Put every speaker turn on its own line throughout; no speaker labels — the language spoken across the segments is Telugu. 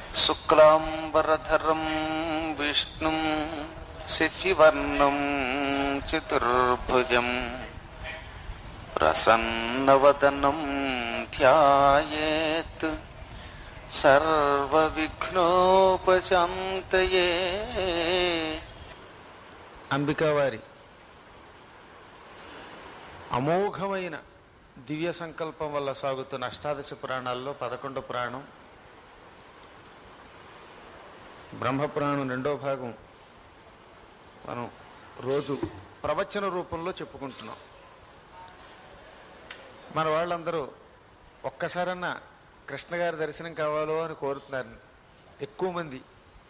శుక్లాంబరధరం విష్ణుం శశివర్ణం చతుర్భుజం ప్రసన్నవదనం ధ్యాయేత్ సర్వవిఘ్నోపశాంతయే
అంబికావారి అమోఘమైన దివ్య సంకల్పం వల్ల సాగుతున్న అష్టాదశ పురాణాల్లో పదకొండు పురాణం బ్రహ్మపురాణం రెండో భాగం మనం రోజు ప్రవచన రూపంలో చెప్పుకుంటున్నాం మన వాళ్ళందరూ ఒక్కసారన్నా కృష్ణ గారి దర్శనం కావాలో అని కోరుతున్నారు ఎక్కువ మంది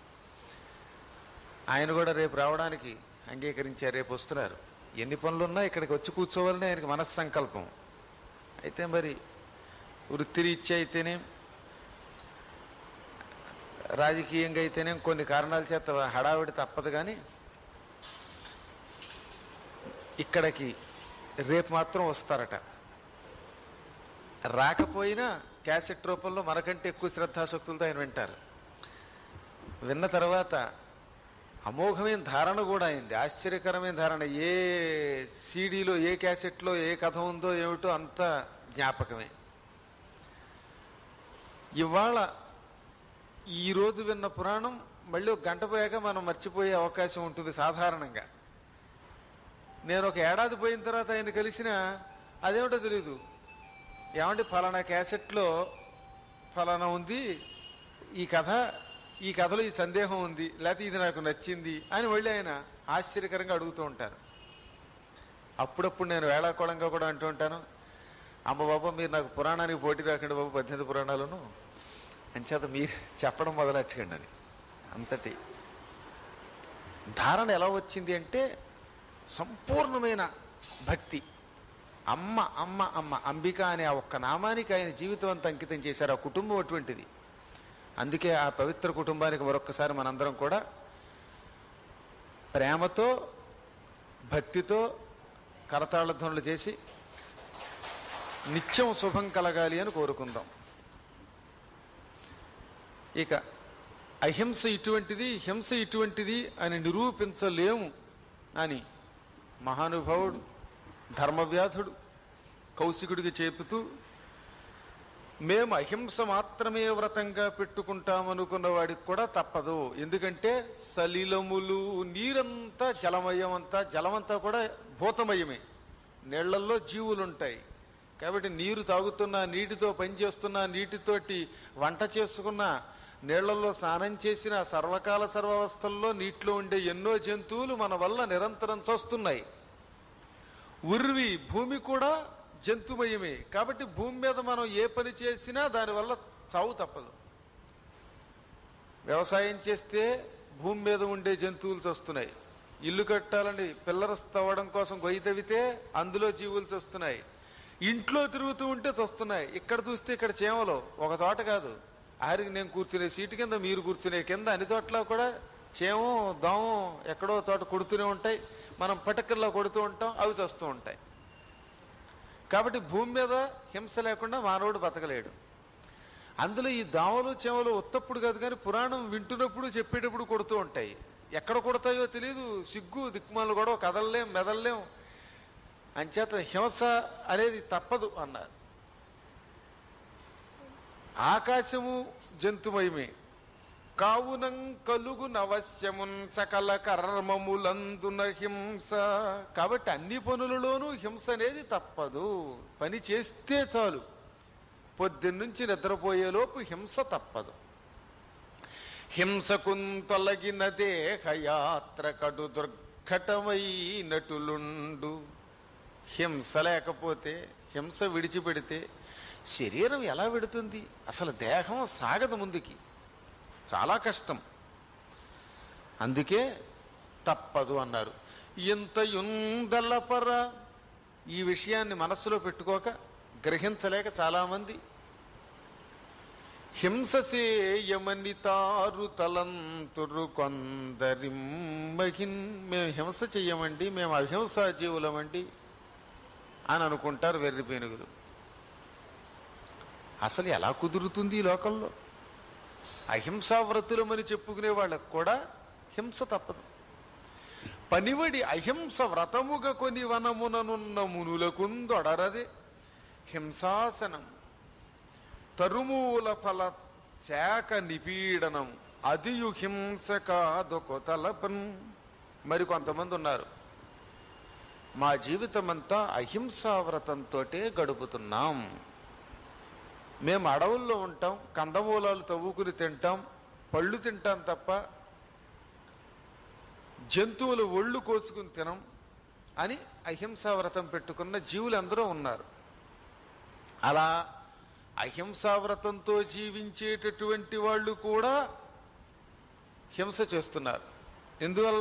ఆయన కూడా రేపు రావడానికి అంగీకరించారు రేపు వస్తున్నారు ఎన్ని పనులున్నా ఇక్కడికి వచ్చి కూర్చోవాలని ఆయనకి మనస్సంకల్పం అయితే మరి వృత్తిరీత్యా అయితేనే రాజకీయంగా అయితేనే కొన్ని కారణాల చేత హడావిడి తప్పదు కానీ ఇక్కడికి రేపు మాత్రం వస్తారట రాకపోయినా క్యాసెట్ రూపంలో మనకంటే ఎక్కువ శ్రద్ధాశక్తులతో ఆయన వింటారు విన్న తర్వాత అమోఘమైన ధారణ కూడా అయింది ఆశ్చర్యకరమైన ధారణ ఏ సీడీలో ఏ క్యాసెట్లో ఏ కథ ఉందో ఏమిటో అంత జ్ఞాపకమే ఇవాళ ఈ రోజు విన్న పురాణం మళ్ళీ ఒక గంట పోయాక మనం మర్చిపోయే అవకాశం ఉంటుంది సాధారణంగా నేను ఒక ఏడాది పోయిన తర్వాత ఆయన కలిసిన అదేమిటో తెలీదు ఏమంటే ఫలానా క్యాసెట్లో ఫలానా ఉంది ఈ కథ ఈ కథలో ఈ సందేహం ఉంది లేకపోతే ఇది నాకు నచ్చింది అని మళ్ళీ ఆయన ఆశ్చర్యకరంగా అడుగుతూ ఉంటారు అప్పుడప్పుడు నేను వేళాకోళంగా కూడా అంటూ ఉంటాను అమ్మ బాబా మీరు నాకు పురాణానికి పోటీ రాకండి బాబు పద్దెనిమిది పురాణాలను అంచేత మీరు చెప్పడం మొదలెట్టకండి అని అంతటి ధారణ ఎలా వచ్చింది అంటే సంపూర్ణమైన భక్తి అమ్మ అమ్మ అమ్మ అంబిక అనే ఆ ఒక్క నామానికి ఆయన జీవితం అంతా అంకితం చేశారు ఆ కుటుంబం అటువంటిది అందుకే ఆ పవిత్ర కుటుంబానికి మరొక్కసారి మనందరం కూడా ప్రేమతో భక్తితో కరతాళధ్వనులు చేసి నిత్యం శుభం కలగాలి అని కోరుకుందాం ఇక అహింస ఇటువంటిది హింస ఇటువంటిది అని నిరూపించలేము అని మహానుభావుడు ధర్మవ్యాధుడు కౌశికుడికి చెబుతూ మేము అహింస మాత్రమే వ్రతంగా పెట్టుకుంటామనుకున్న వాడికి కూడా తప్పదు ఎందుకంటే సలిలములు నీరంతా జలమయం అంతా జలమంతా కూడా భూతమయమే నీళ్లల్లో జీవులు ఉంటాయి కాబట్టి నీరు తాగుతున్నా నీటితో పనిచేస్తున్నా నీటితోటి వంట చేసుకున్న నీళ్లలో స్నానం చేసిన సర్వకాల సర్వావస్థల్లో నీటిలో ఉండే ఎన్నో జంతువులు మన వల్ల నిరంతరం చస్తున్నాయి ఉర్వి భూమి కూడా జంతుమయమే కాబట్టి భూమి మీద మనం ఏ పని చేసినా దానివల్ల చావు తప్పదు వ్యవసాయం చేస్తే భూమి మీద ఉండే జంతువులు చస్తున్నాయి ఇల్లు కట్టాలని పిల్లర్స్ తవ్వడం కోసం గొయ్యి తవ్వితే అందులో జీవులు చస్తున్నాయి ఇంట్లో తిరుగుతూ ఉంటే చస్తున్నాయి ఇక్కడ చూస్తే ఇక్కడ చేమలు ఒక చోట కాదు ఆరికి నేను కూర్చునే సీటు కింద మీరు కూర్చునే కింద అన్ని చోట్ల కూడా చేమం దోమం ఎక్కడో చోట కొడుతూనే ఉంటాయి మనం పటకల్లో కొడుతూ ఉంటాం అవి చస్తూ ఉంటాయి కాబట్టి భూమి మీద హింస లేకుండా మానవుడు బతకలేడు అందులో ఈ దామలు చెమలు ఉత్తప్పుడు కాదు కానీ పురాణం వింటున్నప్పుడు చెప్పేటప్పుడు కొడుతూ ఉంటాయి ఎక్కడ కొడతాయో తెలియదు సిగ్గు దిక్కుమాలు కూడా కదలలేం మెదలలేం అంచేత హింస అనేది తప్పదు అన్నారు ఆకాశము జంతుమయమే కావునం కలుగు నవశ్యమున్ సకల కర్మములందున హింస కాబట్టి అన్ని పనులలోనూ హింస అనేది తప్పదు పని చేస్తే చాలు పొద్దున్నుంచి నిద్రపోయేలోపు హింస తప్పదు హింసకున్ తొలగిన దేహయాత్ర కడు దుర్ఘటమైనటులుండు హింస లేకపోతే హింస విడిచిపెడితే శరీరం ఎలా విడుతుంది అసలు దేహం సాగదు ముందుకి చాలా కష్టం అందుకే తప్పదు అన్నారు ఇంత యుందలపర ఈ విషయాన్ని మనస్సులో పెట్టుకోక గ్రహించలేక చాలామంది హింససేయమని తారు తలంతురు కొందరిమ్మహిన్ మేము హింస చెయ్యమండి మేము అహింసా జీవులమండి అని అనుకుంటారు వెర్రి పేనుగులు అసలు ఎలా కుదురుతుంది ఈ లోకంలో అహింసా వ్రతులమని చెప్పుకునే వాళ్ళకు కూడా హింస తప్పదు పనివడి అహింస వ్రతముగా కొని వనముననున్న మునులకుందొడరదే హింసాసనం తరుమూల ఫల శాఖ నిపీడనం అదియు హింస కాదొక తలపన్ మరి కొంతమంది ఉన్నారు మా జీవితమంతా అహింసా వ్రతంతో గడుపుతున్నాం మేము అడవుల్లో ఉంటాం కందమూలాలు తవ్వుకుని తింటాం పళ్ళు తింటాం తప్ప జంతువులు ఒళ్ళు కోసుకుని తినం అని అహింసా వ్రతం పెట్టుకున్న జీవులందరూ ఉన్నారు అలా అహింసా వ్రతంతో జీవించేటటువంటి వాళ్ళు కూడా హింస చేస్తున్నారు ఎందువల్ల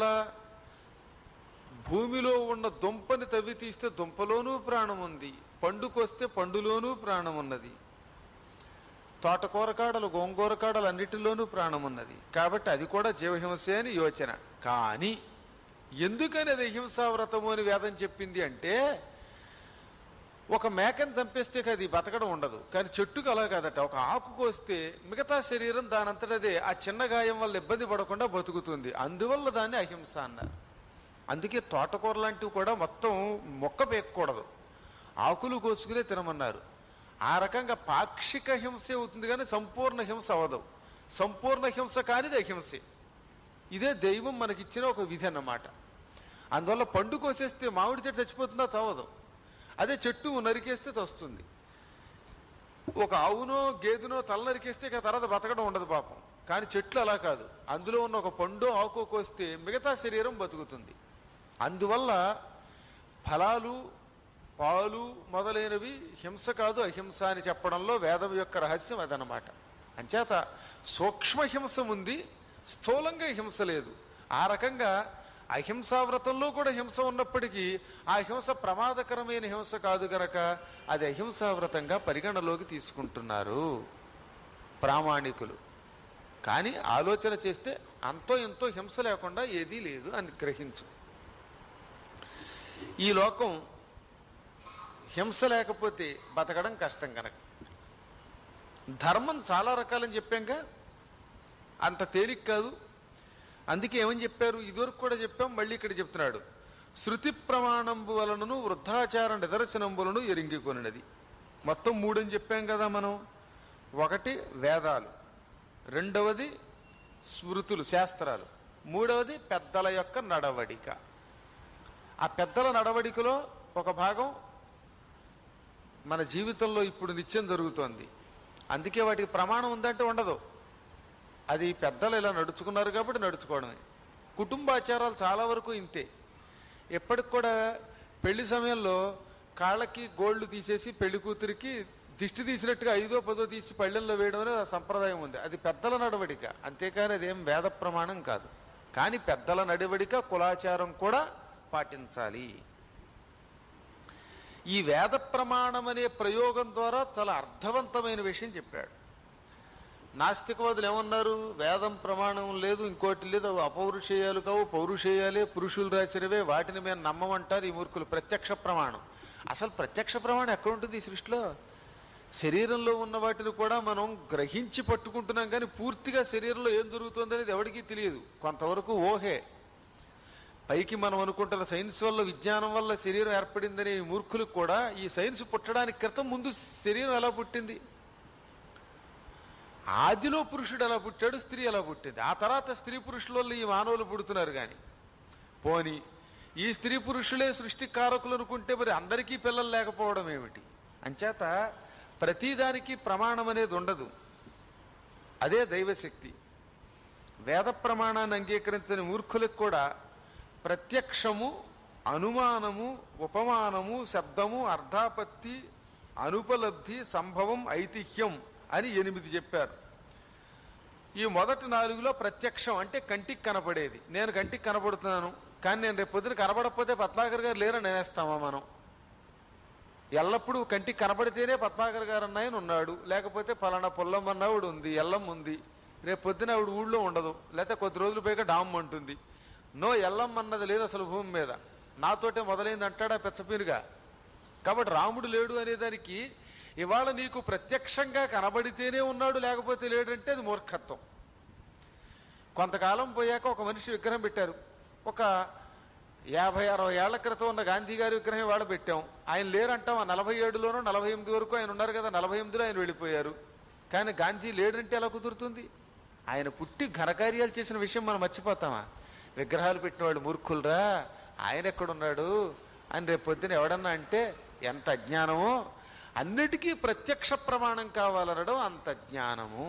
భూమిలో ఉన్న దుంపని తవ్వి తీస్తే దుంపలోనూ ప్రాణం ఉంది పండుకొస్తే పండులోనూ ప్రాణం ఉన్నది తోటకూర కాడలు గోంగూర కాడలు అన్నిటిలోనూ ప్రాణం ఉన్నది కాబట్టి అది కూడా జీవహింసే అని యోచన కానీ ఎందుకని అది హింసా వ్రతము అని వేదం చెప్పింది అంటే ఒక మేకను చంపేస్తే అది బతకడం ఉండదు కానీ చెట్టుకు అలా కాదట ఒక ఆకు కోస్తే మిగతా శరీరం దానంతటదే ఆ చిన్న గాయం వల్ల ఇబ్బంది పడకుండా బతుకుతుంది అందువల్ల దాన్ని అహింస అన్నారు అందుకే తోటకూర లాంటివి కూడా మొత్తం మొక్క పేక్కూడదు ఆకులు కోసుకునే తినమన్నారు ఆ రకంగా పాక్షిక హింసే అవుతుంది కానీ సంపూర్ణ హింస అవ్వదు సంపూర్ణ హింస కానిది అహింసే ఇదే దైవం మనకిచ్చిన ఒక విధి అన్నమాట అందువల్ల పండు కోసేస్తే మామిడి చెట్టు చచ్చిపోతుందా చావదు అదే చెట్టు నరికేస్తే చస్తుంది ఒక ఆవునో గేదెనో తల నరికేస్తే ఇక తర్వాత బతకడం ఉండదు పాపం కానీ చెట్లు అలా కాదు అందులో ఉన్న ఒక పండు ఆకు కోస్తే మిగతా శరీరం బతుకుతుంది అందువల్ల ఫలాలు పాలు మొదలైనవి హింస కాదు అహింస అని చెప్పడంలో వేదం యొక్క రహస్యం అదనమాట అంచేత సూక్ష్మ హింస ఉంది స్థూలంగా హింస లేదు ఆ రకంగా అహింసా వ్రతంలో కూడా హింస ఉన్నప్పటికీ ఆ హింస ప్రమాదకరమైన హింస కాదు గనక అది అహింసా వ్రతంగా పరిగణలోకి తీసుకుంటున్నారు ప్రామాణికులు కానీ ఆలోచన చేస్తే అంతో ఎంతో హింస లేకుండా ఏదీ లేదు అని గ్రహించు ఈ లోకం హింస లేకపోతే బతకడం కష్టం కనుక ధర్మం చాలా రకాలని చెప్పాంగా అంత తేలిక కాదు అందుకే ఏమని చెప్పారు ఇదివరకు కూడా చెప్పాం మళ్ళీ ఇక్కడ చెప్తున్నాడు శృతి ప్రమాణంబు వలనను వృద్ధాచార నిదర్శనంబులను ఎరింగికొనినది మొత్తం మూడని చెప్పాం కదా మనం ఒకటి వేదాలు రెండవది స్మృతులు శాస్త్రాలు మూడవది పెద్దల యొక్క నడవడిక ఆ పెద్దల నడవడికలో ఒక భాగం మన జీవితంలో ఇప్పుడు నిత్యం జరుగుతోంది అందుకే వాటికి ప్రమాణం ఉందంటే ఉండదు అది పెద్దలు ఇలా నడుచుకున్నారు కాబట్టి నడుచుకోవడమే కుటుంబాచారాలు చాలా వరకు ఇంతే ఎప్పటికి కూడా పెళ్లి సమయంలో కాళ్ళకి గోళ్లు తీసేసి పెళ్లి కూతురికి దిష్టి తీసినట్టుగా ఐదో పదో తీసి పళ్ళెల్లో వేయడం అనే సంప్రదాయం ఉంది అది పెద్దల నడవడిక అంతేకాని అదేం వేద ప్రమాణం కాదు కానీ పెద్దల నడవడిక కులాచారం కూడా పాటించాలి ఈ వేద ప్రమాణం అనే ప్రయోగం ద్వారా చాలా అర్థవంతమైన విషయం చెప్పాడు నాస్తికవాదులు ఏమన్నారు వేదం ప్రమాణం లేదు ఇంకోటి లేదు అవి అపౌరుషేయాలు కావు పౌరుషేయాలే పురుషులు రాసినవే వాటిని మేము నమ్మమంటారు ఈ మూర్ఖులు ప్రత్యక్ష ప్రమాణం అసలు ప్రత్యక్ష ప్రమాణం ఎక్కడ ఉంటుంది ఈ సృష్టిలో శరీరంలో ఉన్న వాటిని కూడా మనం గ్రహించి పట్టుకుంటున్నాం కానీ పూర్తిగా శరీరంలో ఏం జరుగుతుంది అనేది ఎవరికీ తెలియదు కొంతవరకు ఓహే పైకి మనం అనుకుంటున్న సైన్స్ వల్ల విజ్ఞానం వల్ల శరీరం ఏర్పడిందనే ఈ మూర్ఖులకు కూడా ఈ సైన్స్ పుట్టడానికి క్రితం ముందు శరీరం ఎలా పుట్టింది ఆదిలో పురుషుడు ఎలా పుట్టాడు స్త్రీ ఎలా పుట్టింది ఆ తర్వాత స్త్రీ పురుషుల వల్ల ఈ మానవులు పుడుతున్నారు కానీ పోని ఈ స్త్రీ పురుషులే సృష్టి కారకులు అనుకుంటే మరి అందరికీ పిల్లలు లేకపోవడం ఏమిటి అంచేత ప్రతిదానికి ప్రమాణం అనేది ఉండదు అదే దైవశక్తి వేద ప్రమాణాన్ని అంగీకరించని మూర్ఖులకు కూడా ప్రత్యక్షము అనుమానము ఉపమానము శబ్దము అర్ధాపత్తి అనుపలబ్ధి సంభవం ఐతిహ్యం అని ఎనిమిది చెప్పారు ఈ మొదటి నాలుగులో ప్రత్యక్షం అంటే కంటికి కనపడేది నేను కంటికి కనపడుతున్నాను కానీ నేను రేపు పొద్దున కనపడకపోతే పద్మాకర్ గారు లేరని అనేస్తామా మనం ఎల్లప్పుడూ కంటికి కనపడితేనే పద్మాకర్ గారు అన్నాయని ఉన్నాడు లేకపోతే పలానా పుల్లమ్మ అన్నావిడ ఉంది ఎల్లమ్మ ఉంది రేపు పొద్దున ఆవిడ ఊళ్ళో ఉండదు లేకపోతే కొద్ది రోజులు పైగా డామ్ అంటుంది నో ఎల్లమ్మ అన్నది లేదు అసలు భూమి మీద నాతోటే మొదలైంది అంటాడా పెచ్చపీరుగా కాబట్టి రాముడు లేడు అనేదానికి ఇవాళ నీకు ప్రత్యక్షంగా కనబడితేనే ఉన్నాడు లేకపోతే లేడంటే అది మూర్ఖత్వం కొంతకాలం పోయాక ఒక మనిషి విగ్రహం పెట్టారు ఒక యాభై అరవై ఏళ్ల క్రితం ఉన్న గాంధీ గారి విగ్రహం వాడ పెట్టాం ఆయన లేరంటాం ఆ నలభై ఏడులోనో నలభై ఎనిమిది వరకు ఆయన ఉన్నారు కదా నలభై ఎనిమిదిలో ఆయన వెళ్ళిపోయారు కానీ గాంధీ లేడంటే ఎలా కుదురుతుంది ఆయన పుట్టి ఘనకార్యాలు చేసిన విషయం మనం మర్చిపోతామా విగ్రహాలు పెట్టిన వాళ్ళు మూర్ఖులరా ఆయన ఎక్కడున్నాడు అని రేపు పొద్దున ఎవడన్నా అంటే ఎంత అజ్ఞానమో అన్నిటికీ ప్రత్యక్ష ప్రమాణం కావాలనడం అంత జ్ఞానము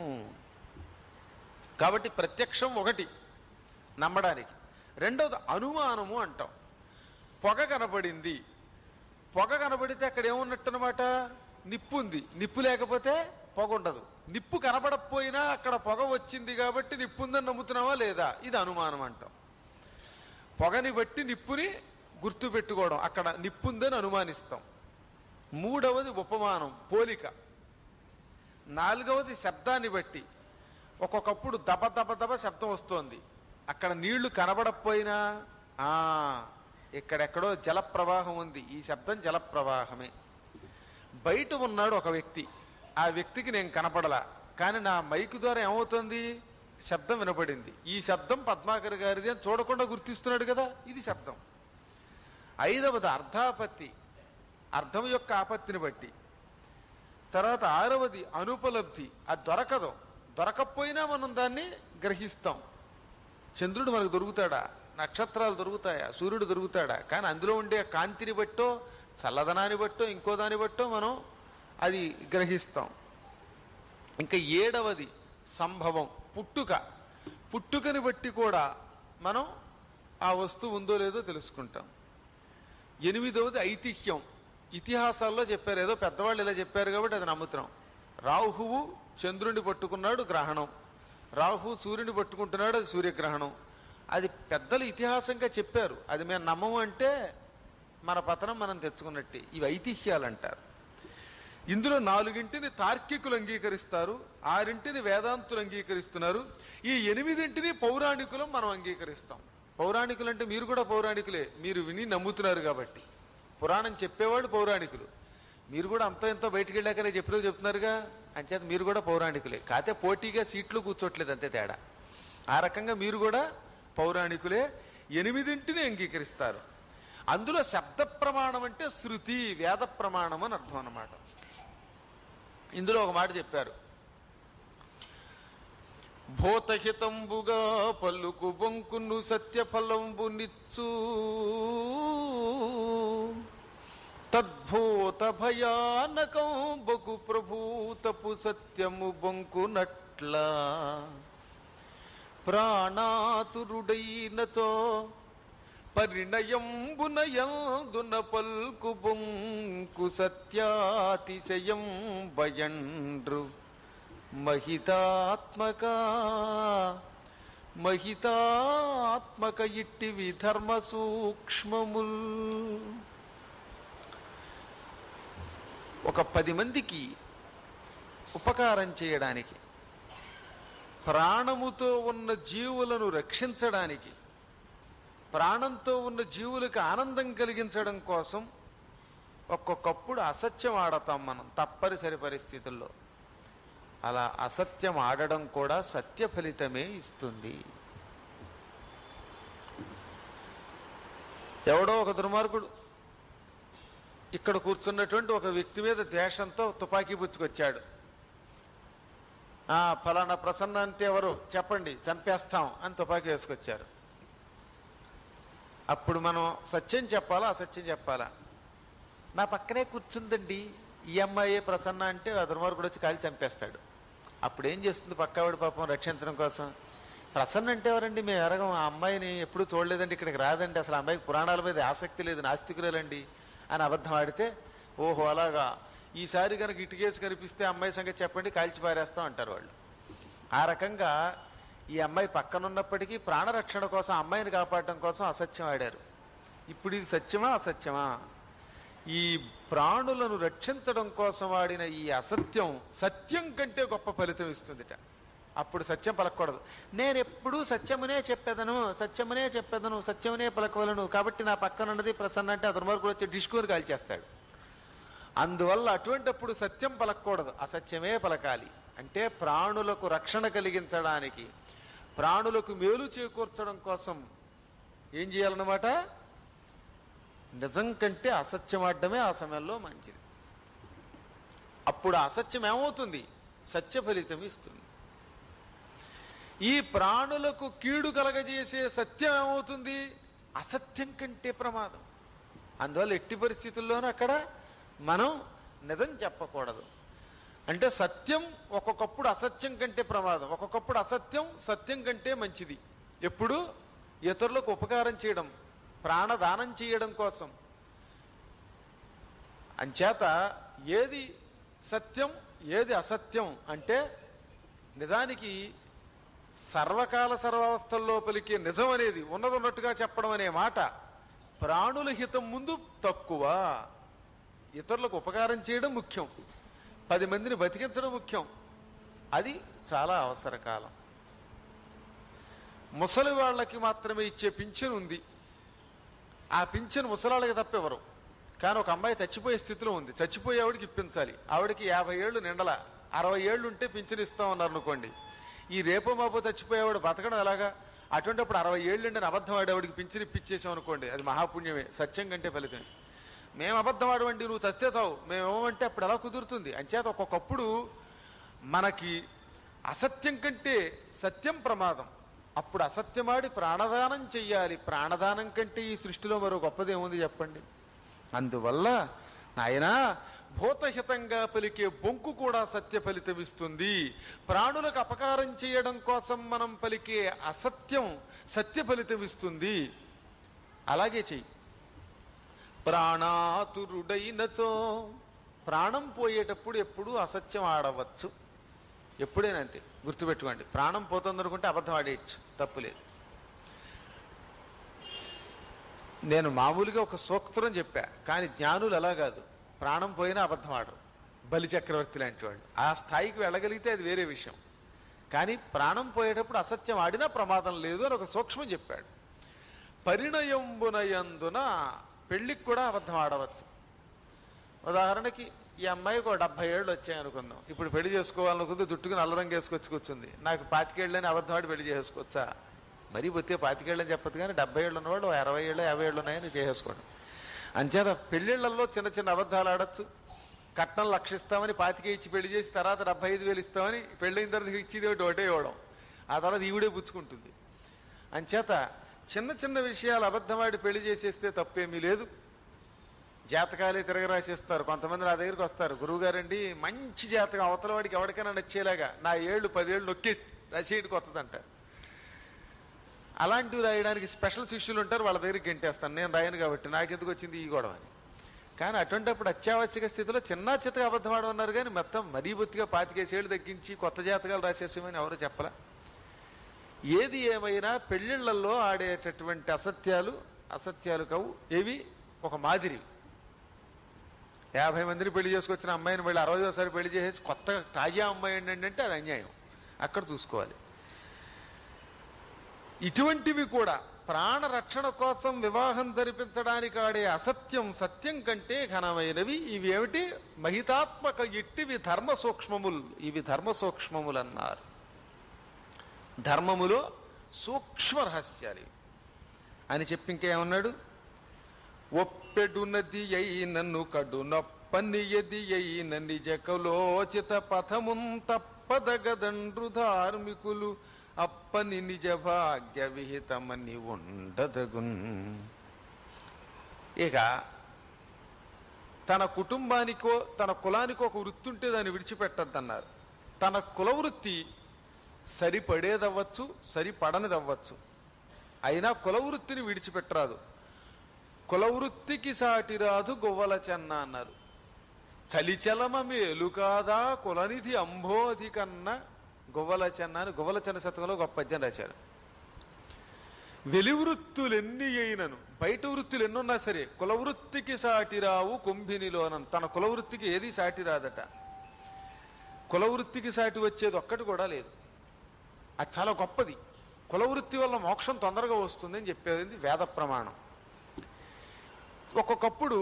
కాబట్టి ప్రత్యక్షం ఒకటి నమ్మడానికి రెండవది అనుమానము అంటాం పొగ కనపడింది పొగ కనపడితే అక్కడ ఏమున్నట్టు అనమాట నిప్పు ఉంది నిప్పు లేకపోతే పొగ ఉండదు నిప్పు కనపడకపోయినా అక్కడ పొగ వచ్చింది కాబట్టి నిప్పు ఉందని నమ్ముతున్నావా లేదా ఇది అనుమానం అంటాం పొగని బట్టి నిప్పుని గుర్తు పెట్టుకోవడం అక్కడ నిప్పు ఉందని అనుమానిస్తాం మూడవది ఉపమానం పోలిక నాలుగవది శబ్దాన్ని బట్టి ఒక్కొక్కప్పుడు దబ దబ దబ శబ్దం వస్తోంది అక్కడ నీళ్లు కనబడకపోయినా ఆ ఇక్కడెక్కడో జల ప్రవాహం ఉంది ఈ శబ్దం జల ప్రవాహమే బయట ఉన్నాడు ఒక వ్యక్తి ఆ వ్యక్తికి నేను కనపడలా కానీ నా మైకు ద్వారా ఏమవుతుంది శబ్దం వినపడింది ఈ శబ్దం పద్మాకర్ గారిది అని చూడకుండా గుర్తిస్తున్నాడు కదా ఇది శబ్దం ఐదవది అర్ధాపత్తి అర్థం యొక్క ఆపత్తిని బట్టి తర్వాత ఆరవది అనుపలబ్ధి అది దొరకదు దొరకపోయినా మనం దాన్ని గ్రహిస్తాం చంద్రుడు మనకు దొరుకుతాడా నక్షత్రాలు దొరుకుతాయా సూర్యుడు దొరుకుతాడా కానీ అందులో ఉండే కాంతిని బట్టో చల్లదనాన్ని బట్టో ఇంకో దాన్ని బట్టో మనం అది గ్రహిస్తాం ఇంకా ఏడవది సంభవం పుట్టుక పుట్టుకని బట్టి కూడా మనం ఆ వస్తువు ఉందో లేదో తెలుసుకుంటాం ఎనిమిదవది ఐతిహ్యం ఇతిహాసాల్లో చెప్పారు ఏదో పెద్దవాళ్ళు ఇలా చెప్పారు కాబట్టి అది నమ్ముతున్నాం రాహువు చంద్రుని పట్టుకున్నాడు గ్రహణం రాహు సూర్యుని పట్టుకుంటున్నాడు అది సూర్యగ్రహణం అది పెద్దలు ఇతిహాసంగా చెప్పారు అది మేము నమ్మము అంటే మన పతనం మనం తెచ్చుకున్నట్టే ఇవి ఐతిహ్యాలు అంటారు ఇందులో నాలుగింటిని తార్కికులు అంగీకరిస్తారు ఆరింటిని వేదాంతులు అంగీకరిస్తున్నారు ఈ ఎనిమిదింటిని పౌరాణికులం మనం అంగీకరిస్తాం పౌరాణికులు అంటే మీరు కూడా పౌరాణికులే మీరు విని నమ్ముతున్నారు కాబట్టి పురాణం చెప్పేవాళ్ళు పౌరాణికులు మీరు కూడా అంతో ఎంతో బయటికి వెళ్ళాకనే చెప్పినవి చెప్తున్నారుగా అంచేత మీరు కూడా పౌరాణికులే కాకపోతే పోటీగా సీట్లు కూర్చోట్లేదు అంతే తేడా ఆ రకంగా మీరు కూడా పౌరాణికులే ఎనిమిదింటిని అంగీకరిస్తారు అందులో శబ్ద ప్రమాణం అంటే శృతి వేద ప్రమాణం అని అర్థం అన్నమాట ఇందులో ఒక మాట చెప్పారు భూతహితంబుగా పల్లుకు బొంకును సత్యఫలంబు నిచ్చు తద్భూత భయానకం బగు ప్రభూతపు సత్యము బొంకునట్లా ప్రాణాతురుడైనతో పరిణయంబునయందున పల్కు బొంకు సత్యాతిశయం భయండ్రు మహితాత్మక మహితాత్మక ఇట్టివి ధర్మ సూక్ష్మముల్ ఒక పది మందికి ఉపకారం చేయడానికి ప్రాణముతో ఉన్న జీవులను రక్షించడానికి ప్రాణంతో ఉన్న జీవులకు ఆనందం కలిగించడం కోసం ఒక్కొక్కప్పుడు అసత్యం ఆడతాం మనం తప్పనిసరి పరిస్థితుల్లో అలా అసత్యం ఆడడం కూడా సత్య ఫలితమే ఇస్తుంది ఎవడో ఒక దుర్మార్గుడు ఇక్కడ కూర్చున్నటువంటి ఒక వ్యక్తి మీద ద్వేషంతో తుపాకీ పుచ్చుకొచ్చాడు ఆ ఫలానా ప్రసన్న అంటే ఎవరు చెప్పండి చంపేస్తాం అని తుపాకీ వేసుకొచ్చారు అప్పుడు మనం సత్యం చెప్పాలా అసత్యం చెప్పాలా నా పక్కనే కూర్చుందండి ఈ అమ్మాయి ప్రసన్న అంటే ఆ దుర్మార్గుడు వచ్చి కాలి చంపేస్తాడు అప్పుడు ఏం చేస్తుంది పక్కావిడ పాపం రక్షించడం కోసం ప్రసన్న అంటే ఎవరండి మేము ఎరగం ఆ అమ్మాయిని ఎప్పుడు చూడలేదండి ఇక్కడికి రాదండి అసలు ఆ అమ్మాయికి పురాణాల మీద ఆసక్తి లేదు నాస్తికురాలండి అని అబద్ధం ఆడితే ఓహో అలాగా ఈసారి కనుక ఇటుకేసి కనిపిస్తే అమ్మాయి సంగతి చెప్పండి కాల్చి పారేస్తాం అంటారు వాళ్ళు ఆ రకంగా ఈ అమ్మాయి పక్కనున్నప్పటికీ ప్రాణరక్షణ కోసం అమ్మాయిని కాపాడటం కోసం అసత్యం ఆడారు ఇప్పుడు ఇది సత్యమా అసత్యమా ఈ ప్రాణులను రక్షించడం కోసం ఆడిన ఈ అసత్యం సత్యం కంటే గొప్ప ఫలితం ఇస్తుందిట అప్పుడు సత్యం పలకూడదు నేను ఎప్పుడూ సత్యమునే చెప్పేదను సత్యమునే చెప్పేదను సత్యమునే పలకవలను కాబట్టి నా పక్కన ఉన్నది ప్రసన్న అంటే ఆ దుర్మార్గుడు వచ్చి డిస్కోని కాల్చేస్తాడు అందువల్ల అటువంటప్పుడు సత్యం పలకూడదు అసత్యమే పలకాలి అంటే ప్రాణులకు రక్షణ కలిగించడానికి ప్రాణులకు మేలు చేకూర్చడం కోసం ఏం చేయాలన్నమాట నిజం కంటే అసత్యం ఆడడమే ఆ సమయంలో మంచిది అప్పుడు ఆ అసత్యం ఏమవుతుంది సత్య ఫలితం ఇస్తుంది ఈ ప్రాణులకు కీడు కలగజేసే సత్యం ఏమవుతుంది అసత్యం కంటే ప్రమాదం అందువల్ల ఎట్టి పరిస్థితుల్లోనూ అక్కడ మనం నిజం చెప్పకూడదు అంటే సత్యం ఒక్కొక్కప్పుడు అసత్యం కంటే ప్రమాదం ఒక్కొక్కప్పుడు అసత్యం సత్యం కంటే మంచిది ఎప్పుడు ఇతరులకు ఉపకారం చేయడం ప్రాణదానం చేయడం కోసం అంచేత ఏది సత్యం ఏది అసత్యం అంటే నిజానికి సర్వకాల సర్వావస్థల్లో పలికే నిజం అనేది ఉన్నది ఉన్నట్టుగా చెప్పడం అనే మాట ప్రాణుల హితం ముందు తక్కువ ఇతరులకు ఉపకారం చేయడం ముఖ్యం పది మందిని బతికించడం ముఖ్యం అది చాలా అవసర కాలం ముసలి వాళ్ళకి మాత్రమే ఇచ్చే పింఛన్ ఉంది ఆ పింఛన్ ముసలాళ్ళకి తప్పెవరు కానీ ఒక అమ్మాయి చచ్చిపోయే స్థితిలో ఉంది చచ్చిపోయే ఆవిడకి ఇప్పించాలి ఆవిడకి యాభై ఏళ్ళు నిండల అరవై ఏళ్ళు ఉంటే పింఛన్ ఇస్తామన్నారు అనుకోండి ఈ రేపో మాపో చచ్చిపోయేవాడు బతకడం ఎలాగా అటువంటిప్పుడు అరవై ఏళ్ళు ఉండి అబద్ధం ఆడేవాడికి పింఛన్ ఇప్పించేసాం అనుకోండి అది మహాపుణ్యమే సత్యం కంటే ఫలితమే మేము అబద్ధం ఆడవండి నువ్వు చస్తే చావు మేము ఏమంటే అప్పుడు ఎలా కుదురుతుంది అంచేత ఒక్కొక్కప్పుడు మనకి అసత్యం కంటే సత్యం ప్రమాదం అప్పుడు అసత్యమాడి ప్రాణదానం చెయ్యాలి ప్రాణదానం కంటే ఈ సృష్టిలో మరో గొప్పదేముంది చెప్పండి అందువల్ల నాయనా భూతహితంగా పలికే బొంకు కూడా సత్య ఫలితం ఇస్తుంది ప్రాణులకు అపకారం చేయడం కోసం మనం పలికే అసత్యం సత్య ఫలితం ఇస్తుంది అలాగే చెయ్యి ప్రాణాతురుడైనతో ప్రాణం పోయేటప్పుడు ఎప్పుడు అసత్యం ఆడవచ్చు ఎప్పుడైనా అంతే గుర్తుపెట్టుకోండి ప్రాణం పోతుంది అనుకుంటే అబద్ధం ఆడేయచ్చు తప్పులేదు నేను మామూలుగా ఒక సూక్తం చెప్పా కానీ జ్ఞానులు అలా కాదు ప్రాణం పోయినా అబద్ధం ఆడరు బలి చక్రవర్తి లాంటి వాళ్ళు ఆ స్థాయికి వెళ్ళగలిగితే అది వేరే విషయం కానీ ప్రాణం పోయేటప్పుడు అసత్యం ఆడినా ప్రమాదం లేదు అని ఒక సూక్ష్మం చెప్పాడు పరిణయంబునయందున పెళ్లికి కూడా అబద్ధం ఆడవచ్చు ఉదాహరణకి ఈ అమ్మాయికి ఒక డెబ్బై ఏళ్ళు వచ్చాయి అనుకుందాం ఇప్పుడు పెళ్లి చేసుకోవాలనుకుంది జుట్టుకు నల్ల రంగు వేసుకొచ్చి కూర్చుంది నాకు పాతికేళ్ళని అబద్ధం ఆడి పెళ్లి చేసుకోవచ్చా మరీ బొత్తే పాతికేళ్ళని చెప్పదు కానీ డెబ్బై ఏళ్ళు ఉన్నవాడు ఓ అరవై ఏళ్ళు యాభై ఏళ్ళు ఉన్నాయని చేసుకోండి అంచేత పెళ్లిళ్లలో చిన్న చిన్న అబద్ధాలు ఆడచ్చు కట్నం లక్షిస్తామని పాతికే ఇచ్చి పెళ్లి చేసి తర్వాత డెబ్బై ఐదు వేలు ఇస్తామని పెళ్ళైన తర్వాత ఇచ్చేది ఒకటి ఒకటే ఇవ్వడం ఆ తర్వాత ఈవిడే పుచ్చుకుంటుంది అంచేత చిన్న చిన్న విషయాలు అబద్ధమాడి పెళ్లి చేసేస్తే తప్పేమీ లేదు జాతకాలే తిరగరాసేస్తారు కొంతమంది నా దగ్గరికి వస్తారు గురువుగారండి మంచి జాతకం అవతల వాడికి ఎవరికైనా నచ్చేలాగా నా ఏళ్ళు పదేళ్ళు నొక్కేసి రసీడు కొత్తదంటారు అలాంటివి రాయడానికి స్పెషల్ శిష్యులు ఉంటారు వాళ్ళ దగ్గరికి గెంటేస్తాను నేను రాయను కాబట్టి నాకెందుకు వచ్చింది ఈ గొడవ అని కానీ అటువంటిప్పుడు అత్యావశ్యక స్థితిలో చిన్న చిత్తగా అబద్ధం ఆడమన్నారు కానీ మొత్తం మరీ బొత్తిగా పాతికేసేళ్ళు తగ్గించి కొత్త జాతకాలు రాసేసామని ఎవరు చెప్పలా ఏది ఏమైనా పెళ్లిళ్లలో ఆడేటటువంటి అసత్యాలు అసత్యాలు కావు ఏవి ఒక మాదిరి యాభై మందిని పెళ్లి చేసుకొచ్చిన అమ్మాయిని మళ్ళీ అరవయోసారి పెళ్లి చేసేసి కొత్త తాజా అమ్మాయి ఏంటంటే అంటే అది అన్యాయం అక్కడ చూసుకోవాలి ఇటువంటివి కూడా ప్రాణ రక్షణ కోసం వివాహం జరిపించడానికి ఆడే అసత్యం సత్యం కంటే ఘనమైనవి ఇవి ఏమిటి మహితాత్మక ఇట్టివి ధర్మ సూక్ష్మములు ఇవి ధర్మ సూక్ష్మములు అన్నారు ధర్మములో సూక్ష్మ రహస్యాలు ఇవి. అని చెప్పి ఇంకేమన్నాడు ఒప్పెడునది అయినను కడునప్పని ఎది అయిన నిజకలోచిత పథమున్ తప్పదగదండ్రు ధార్మికులు అప్పని నిజ భాగ్య విహితమని ఉండదగున్ ఇక తన కుటుంబానికో తన కులానికో ఒక వృత్తి ఉంటే దాన్ని విడిచిపెట్టద్దన్నారు తన కుల వృత్తి సరిపడేదవ్వచ్చు సరిపడనిదవ్వచ్చు అయినా కుల వృత్తిని విడిచిపెట్టరాదు కుల వృత్తికి సాటి రాదు గొవ్వల చెన్న అన్నారు చలిచలమ మేలు కాదా కులనిధి అంబోధి కన్న గొవ్వల చెన్న అని గొవ్వల చెన్న శతకంలో గొప్ప పద్యం రాశారు వెలివృత్తులు ఎన్ని అయినను బయట వృత్తులు ఎన్నున్నా సరే కుల వృత్తికి సాటి రావు కుంభినిలోన తన కుల వృత్తికి ఏది సాటి రాదట కుల వృత్తికి సాటి వచ్చేది ఒక్కటి కూడా లేదు అది చాలా గొప్పది కుల వృత్తి వల్ల మోక్షం తొందరగా వస్తుందని చెప్పేది వేద ప్రమాణం ఒక్కొక్కప్పుడు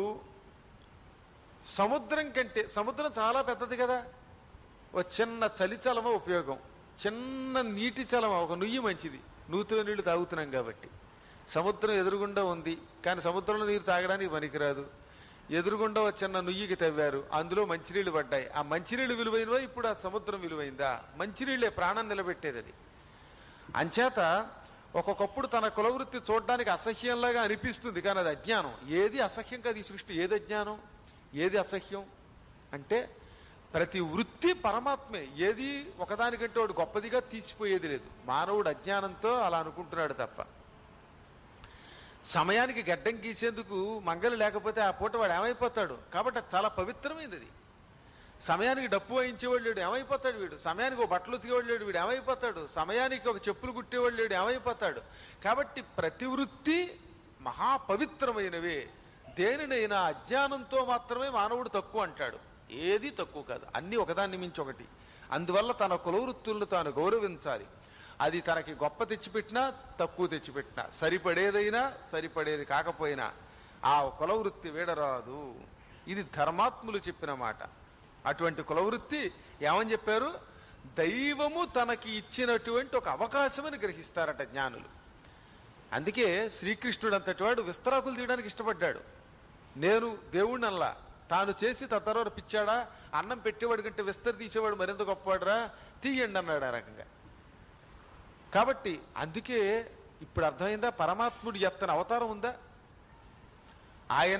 సముద్రం కంటే సముద్రం చాలా పెద్దది కదా ఓ చిన్న చలిచలమ ఉపయోగం చిన్న నీటి చలమ ఒక నుయ్యి మంచిది నూతిలో నీళ్లు తాగుతున్నాం కాబట్టి సముద్రం ఎదురుగుండా ఉంది కానీ సముద్రంలో నీరు తాగడానికి పనికిరాదు ఎదురుగుండా ఒక చిన్న నుయ్యికి తవ్వారు అందులో మంచినీళ్ళు పడ్డాయి ఆ మంచినీళ్ళు విలువైనవా ఇప్పుడు ఆ సముద్రం విలువైందా మంచినీళ్ళే ప్రాణం నిలబెట్టేది అది అంచేత ఒక్కొక్కప్పుడు తన కులవృత్తి చూడడానికి అసహ్యంలాగా అనిపిస్తుంది కానీ అది అజ్ఞానం ఏది అసహ్యం కాదు ఈ సృష్టి ఏది అజ్ఞానం ఏది అసహ్యం అంటే ప్రతి వృత్తి పరమాత్మే ఏది ఒకదానికంటే వాడు గొప్పదిగా తీసిపోయేది లేదు మానవుడు అజ్ఞానంతో అలా అనుకుంటున్నాడు తప్ప సమయానికి గడ్డం గీసేందుకు మంగలి లేకపోతే ఆ పూట వాడు ఏమైపోతాడు కాబట్టి అది చాలా పవిత్రమైనది అది సమయానికి డప్పు వాయించేవాడు లేడు ఏమైపోతాడు వీడు సమయానికి ఒక బట్టలు ఉతికేవాడు లేడు వీడు ఏమైపోతాడు సమయానికి ఒక చెప్పులు కుట్టేవాడు లేడు ఏమైపోతాడు కాబట్టి ప్రతి వృత్తి మహాపవిత్రమైనవే దేనినైనా అజ్ఞానంతో మాత్రమే మానవుడు తక్కువ అంటాడు ఏది తక్కువ కాదు అన్ని ఒకదాన్ని మించి ఒకటి అందువల్ల తన కులవృత్తులను తాను గౌరవించాలి అది తనకి గొప్ప తెచ్చిపెట్టినా తక్కువ తెచ్చిపెట్టినా సరిపడేదైనా సరిపడేది కాకపోయినా ఆ కులవృత్తి వీడరాదు ఇది ధర్మాత్ములు చెప్పిన మాట అటువంటి కులవృత్తి ఏమని చెప్పారు దైవము తనకి ఇచ్చినటువంటి ఒక అవకాశమని గ్రహిస్తారట జ్ఞానులు అందుకే శ్రీకృష్ణుడు అంతటి వాడు విస్తరాకులు తీయడానికి ఇష్టపడ్డాడు నేను దేవుణ్ణి అల్లా తాను చేసి తత్తరవర పిచ్చాడా అన్నం పెట్టేవాడు కంటే విస్తరి తీసేవాడు మరింత గొప్పవాడురా తీయండి అన్నాడు ఆ రకంగా కాబట్టి అందుకే ఇప్పుడు అర్థమైందా పరమాత్ముడు ఎత్తన అవతారం ఉందా ఆయన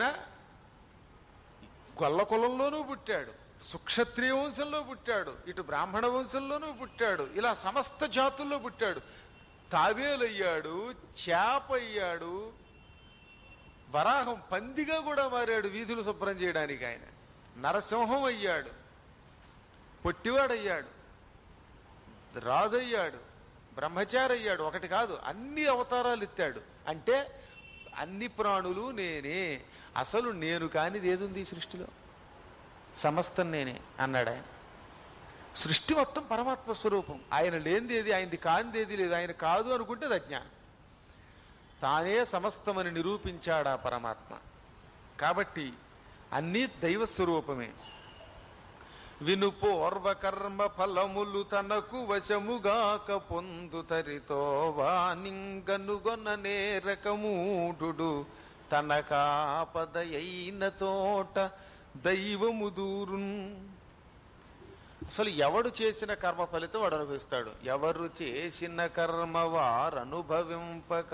గొల్ల కులంలోనూ పుట్టాడు సుక్షత్రియ వంశంలో పుట్టాడు ఇటు బ్రాహ్మణ వంశంలోనూ పుట్టాడు ఇలా సమస్త జాతుల్లో పుట్టాడు తాబేలయ్యాడు చేప అయ్యాడు వరాహం పందిగా కూడా మారాడు వీధులు శుభ్రం చేయడానికి ఆయన నరసింహం అయ్యాడు పొట్టివాడయ్యాడు రాజు అయ్యాడు బ్రహ్మచారి అయ్యాడు ఒకటి కాదు అన్ని అవతారాలు ఎత్తాడు అంటే అన్ని ప్రాణులు నేనే అసలు నేను కానిది ఏదుంది ఈ సృష్టిలో సమస్తం నేనే అన్నాడు ఆయన సృష్టి మొత్తం పరమాత్మ స్వరూపం ఆయన లేనిది ఏది ఆయనది కానిది ఏది లేదు ఆయన కాదు అనుకుంటే అది అజ్ఞానం తానే సమస్తమని నిరూపించాడు ఆ పరమాత్మ కాబట్టి అన్నీ దైవ స్వరూపమే విను పూర్వకర్మ ఫలములు తనకు వశముగాక పొందు తరితో వానింగనుగొన నేరకమూఢుడు తనకాపదయైన చోట దైవము దూరున్ అసలు ఎవడు చేసిన కర్మ ఫలితం వాడు అనుభవిస్తాడు ఎవరు చేసిన కర్మ వారు అనుభవింపక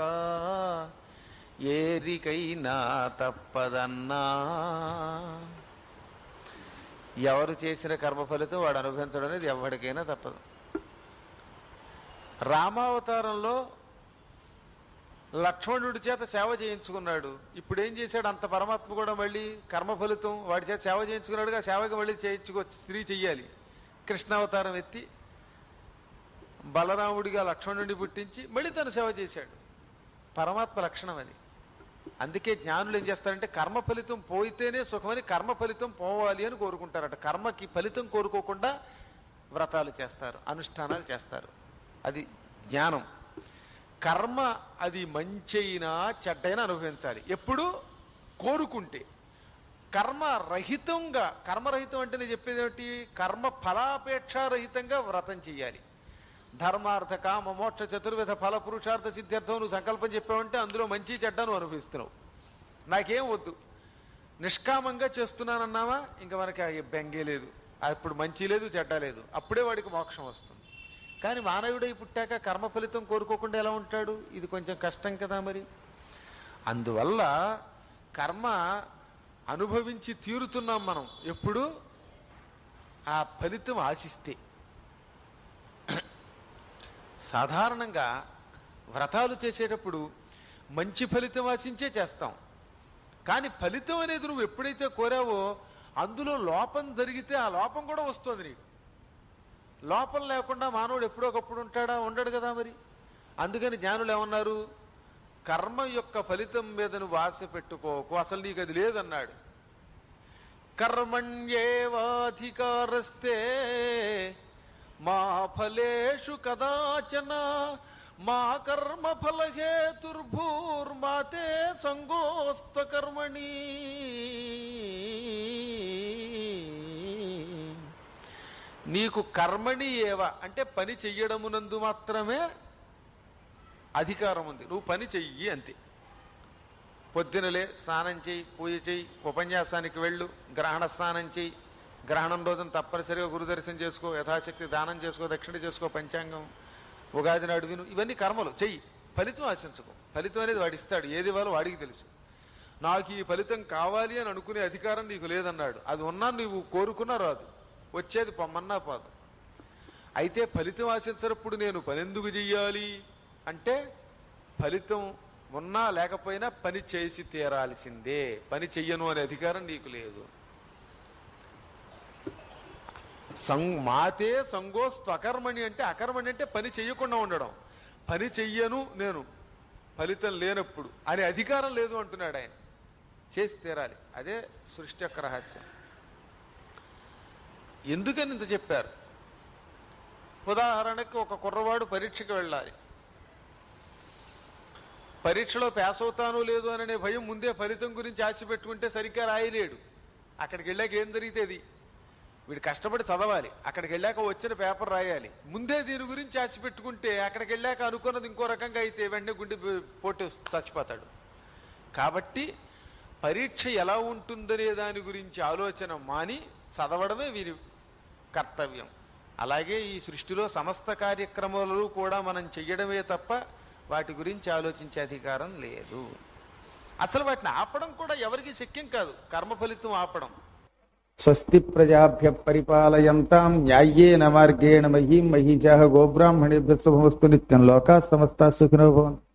ఏరికైనా తప్పదన్నా ఎవరు చేసిన కర్మ ఫలితం వాడు అనుభవించడం అనేది ఎవరికైనా తప్పదు రామావతారంలో లక్ష్మణుడి చేత సేవ చేయించుకున్నాడు ఇప్పుడు ఏం చేశాడు అంత పరమాత్మ కూడా మళ్ళీ కర్మ ఫలితం వాడి చేత సేవ చేయించుకున్నాడుగా సేవకి మళ్ళీ చేయించుకో స్త్రీ చెయ్యాలి కృష్ణావతారం ఎత్తి బలరాముడిగా లక్ష్మణుడిని పుట్టించి మళ్ళీ తను సేవ చేశాడు పరమాత్మ లక్షణం అది అందుకే జ్ఞానులు ఏం చేస్తారంటే కర్మ ఫలితం పోయితేనే సుఖమని కర్మ ఫలితం పోవాలి అని కోరుకుంటారట కర్మకి ఫలితం కోరుకోకుండా వ్రతాలు చేస్తారు అనుష్ఠానాలు చేస్తారు అది జ్ఞానం కర్మ అది మంచైనా చెడ్డైనా అనుభవించాలి ఎప్పుడు కోరుకుంటే కర్మ రహితంగా కర్మరహితం అంటే నేను చెప్పేది ఏమిటి కర్మ ఫలాపేక్షారహితంగా వ్రతం చెయ్యాలి ధర్మార్థ కామ మోక్ష చతుర్విధ ఫల పురుషార్థ సిద్ధార్థం నువ్వు సంకల్పం చెప్పావంటే అందులో మంచి చెడ్డను అనుభవిస్తున్నావు నాకేం వద్దు నిష్కామంగా చేస్తున్నానన్నావా ఇంకా మనకి ఆ బెంగే లేదు అప్పుడు మంచి లేదు చెడ్డ లేదు అప్పుడే వాడికి మోక్షం వస్తుంది కానీ మానవుడై పుట్టాక కర్మ ఫలితం కోరుకోకుండా ఎలా ఉంటాడు ఇది కొంచెం కష్టం కదా మరి అందువల్ల కర్మ అనుభవించి తీరుతున్నాం మనం ఎప్పుడు ఆ ఫలితం ఆశిస్తే సాధారణంగా వ్రతాలు చేసేటప్పుడు మంచి ఫలితం ఆశించే చేస్తాం కానీ ఫలితం అనేది నువ్వు ఎప్పుడైతే కోరావో అందులో లోపం జరిగితే ఆ లోపం కూడా వస్తుంది నీకు లోపం లేకుండా మానవుడు ఎప్పుడో ఒకప్పుడు ఉంటాడా ఉండడు కదా మరి అందుకని జ్ఞానులు ఏమన్నారు కర్మ యొక్క ఫలితం మీద నువ్వు ఆశ పెట్టుకోకు అసలు నీకు అది లేదన్నాడు కర్మణ్యేవాధికారస్తే మా ఫలేషు కదాచన మా కర్మ ఫలహేతుర్భూర్మాతే సంగోస్త కర్మణి నీకు కర్మణి ఏవ అంటే పని చెయ్యడమునందు మాత్రమే అధికారం ఉంది నువ్వు పని చెయ్యి అంతే పొద్దునలే స్నానం చేయి పూజ చేయి ఉపన్యాసానికి వెళ్ళు గ్రహణ స్నానం చేయి గ్రహణం రోజున తప్పనిసరిగా గురుదర్శనం చేసుకో యథాశక్తి దానం చేసుకో దక్షిణ చేసుకో పంచాంగం ఉగాది నాడు విను ఇవన్నీ కర్మలు చెయ్యి ఫలితం ఆశించుకో ఫలితం అనేది వాడు ఇస్తాడు ఏది ఇవ్వాలో వాడికి తెలుసు నాకు ఈ ఫలితం కావాలి అని అనుకునే అధికారం నీకు లేదన్నాడు అది ఉన్నా నువ్వు కోరుకున్నా రాదు వచ్చేది పొమ్మన్నా పోదు అయితే ఫలితం ఆశించినప్పుడు నేను పనెందుకు చెయ్యాలి అంటే ఫలితం ఉన్నా లేకపోయినా పని చేసి తీరాల్సిందే పని చెయ్యను అనే అధికారం నీకు లేదు సం మాతే సంగోస్తు అకర్మణి అంటే అకర్మణి అంటే పని చెయ్యకుండా ఉండడం పని చెయ్యను నేను ఫలితం లేనప్పుడు అనే అధికారం లేదు అంటున్నాడు ఆయన చేసి తీరాలి అదే సృష్టి యొక్క రహస్యం ఎందుకని ఇంత చెప్పారు ఉదాహరణకి ఒక కుర్రవాడు పరీక్షకు వెళ్ళాలి పరీక్షలో పాస్ అవుతానో లేదు అనే భయం ముందే ఫలితం గురించి ఆశ పెట్టుకుంటే సరిగ్గా రాయలేడు అక్కడికి వెళ్ళాక ఏం జరిగితేది వీడు కష్టపడి చదవాలి అక్కడికి వెళ్ళాక వచ్చిన పేపర్ రాయాలి ముందే దీని గురించి ఆశ పెట్టుకుంటే అక్కడికి వెళ్ళాక అనుకున్నది ఇంకో రకంగా అయితే వెంటనే గుండె పోటీ చచ్చిపోతాడు కాబట్టి పరీక్ష ఎలా ఉంటుందనే దాని గురించి ఆలోచన మాని చదవడమే వీరి కర్తవ్యం అలాగే ఈ సృష్టిలో సమస్త కార్యక్రమాలు కూడా మనం చెయ్యడమే తప్ప వాటి గురించి ఆలోచించే అధికారం లేదు అసలు వాటిని ఆపడం కూడా ఎవరికి శక్యం కాదు కర్మ ఫలితం ఆపడం
స్వస్తి ప్రజాభ్య పరిపాలయంతాం న్యాయేన మార్గేణ మహీం మహీజాహ గోబ్రాహ్మణేభ్య శుభమస్తు నిత్యం లోకా సమస్త సుఖినో భవంతు